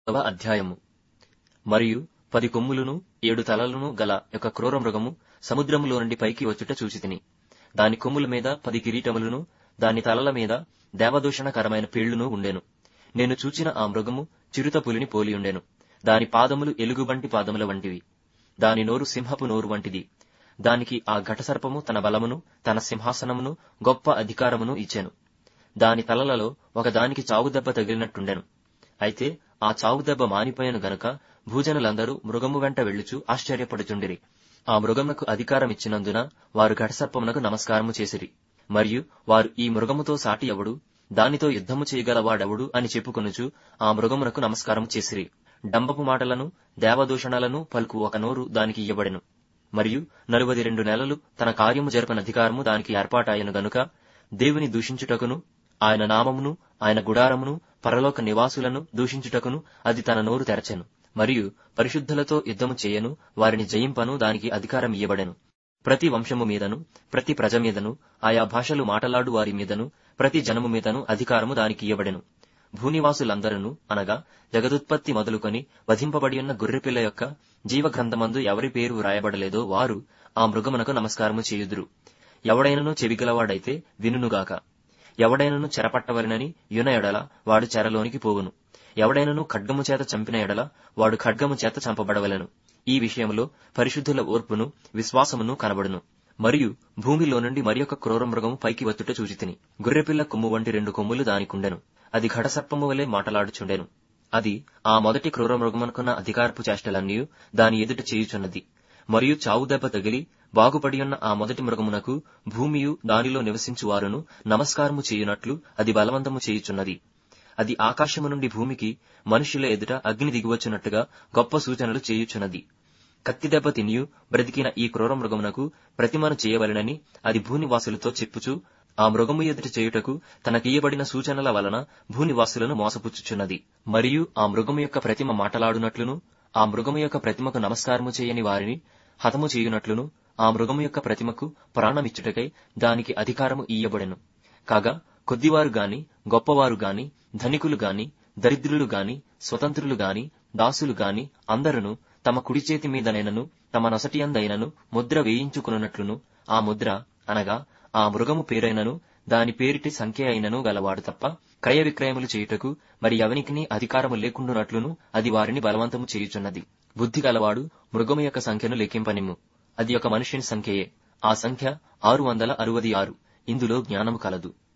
పదవ అధ్యాయము మరియు పది కొమ్ములను ఏడు తలలను గల ఒక క్రూర మృగము సముద్రములో నుండి పైకి వచ్చుట చూచితిని దాని కొమ్ముల మీద పది కిరీటములను దాని తలల మీద దేవదూషణకరమైన పేళ్లును ఉండెను నేను చూచిన ఆ మృగము చిరుత పులిని పోలియుండెను దాని పాదములు ఎలుగుబంటి పాదముల వంటివి దాని నోరు సింహపు నోరు వంటిది దానికి ఆ ఘటసర్పము తన బలమును తన సింహాసనమును గొప్ప అధికారమును ఇచ్చెను దాని తలలలో ఒకదానికి చావుదెబ్బ తగిలినట్టుండెను అయితే ఆ చావుదెబ్బ మానిపోయెను గనుక భూజనులందరూ మృగము వెంట వెళ్ళుచు ఆశ్చర్యపడుచుండిరి ఆ మృగమునకు అధికారం ఇచ్చినందున వారు ఘటసర్పమునకు నమస్కారము చేసిరి మరియు వారు ఈ మృగముతో సాటి ఎవడు దానితో యుద్ధము చేయగలవాడెవడు అని చెప్పుకొనుచు ఆ మృగమునకు నమస్కారం చేసిరి డంబపు మాటలను దేవదూషణలను పలుకు ఒక నోరు దానికి ఇయ్యబడెను మరియు నలువది రెండు నెలలు తన కార్యము జరపని అధికారము దానికి ఏర్పాటాయను గనుక దేవుని దూషించుటకును ఆయన నామమును ఆయన గుడారమును పరలోక నివాసులను దూషించుటకును అది తన నోరు తెరచెను మరియు పరిశుద్ధులతో యుద్ధము చేయను వారిని జయింపను దానికి అధికారం ఇయ్యబడెను ప్రతి వంశము మీదను ప్రతి ప్రజ మీదను ఆయా భాషలు మాటలాడు వారి మీదను ప్రతి జనము మీదను అధికారము దానికి ఇయ్యబడెను భూనివాసులందరూ అనగా జగదుత్పత్తి మొదలుకొని వధింపబడి ఉన్న గొర్రెపిల్ల యొక్క జీవగ్రంథమందు ఎవరి పేరు వ్రాయబడలేదో వారు ఆ మృగమునకు నమస్కారము చేయుదురు ఎవడైనను చెవిగలవాడైతే వినుగాక ఎవడైనను చెరపట్టవలనని యున ఎడల వాడు చెరలోనికి పోవును ఎవడైనను ఖడ్గము చేత చంపిన ఎడల వాడు ఖడ్గము చేత చంపబడవలెను ఈ విషయంలో పరిశుద్ధుల ఓర్పును విశ్వాసమును కనబడును మరియు భూమిలో నుండి మరి ఒక క్రూర మృగము పైకి వత్తుట చూచితిని గొర్రెపిల్ల కొమ్ము వంటి రెండు కొమ్ములు దానికుండెను అది ఘటసర్పము వలె మాటలాడుచుండెను అది ఆ మొదటి క్రూర మృగమనుకున్న అధికారపు చేష్టలన్నీ దాని ఎదుట చేయుచున్నది మరియు చావు దెబ్బ తగిలి బాగుపడియున్న ఆ మొదటి మృగమునకు భూమియు దానిలో నివసించు వారును నమస్కారము చేయునట్లు అది బలవంతము చేయుచున్నది అది ఆకాశము నుండి భూమికి మనుషుల ఎదుట అగ్ని దిగివచ్చున్నట్టుగా గొప్ప సూచనలు చేయుచున్నది కత్తి దెబ్బ తినియు బ్రతికిన ఈ క్రూర మృగమునకు ప్రతిమను చేయవలెనని అది భూనివాసులతో చెప్పుచు ఆ మృగము ఎదుట చేయుటకు తనకియ్యబడిన సూచనల వలన భూనివాసులను మోసపుచ్చుచున్నది మరియు ఆ మృగము యొక్క ప్రతిమ మాటలాడునట్లును ఆ మృగము యొక్క ప్రతిమకు నమస్కారము చేయని వారిని హతము చేయునట్లును ఆ మృగము యొక్క ప్రతిమకు ప్రాణమిచ్చుటకై దానికి అధికారము ఇయ్యబడెను కాగా కొద్దివారు గాని గొప్పవారు గాని ధనికులు గాని దరిద్రులు గాని స్వతంత్రులు గాని దాసులు గాని అందరును తమ కుడి చేతి మీదనైనను తమ నొసటియందైనను ముద్ర వేయించుకున్నట్లును ఆ ముద్ర అనగా ఆ మృగము పేరైనను దాని పేరిటి సంఖ్య అయినను గలవాడు తప్ప క్రయ విక్రయములు చేయుటకు మరి ఎవనికిని అధికారము లేకుండునట్లును అది వారిని బలవంతము చేయుచున్నది బుద్ధి గలవాడు మృగము యొక్క సంఖ్యను లెక్కింపనిమ్ము అది ఒక మనుష్యుని సంఖ్యయే ఆ సంఖ్య ఆరు వందల అరవది ఆరు ఇందులో జ్ఞానము కలదు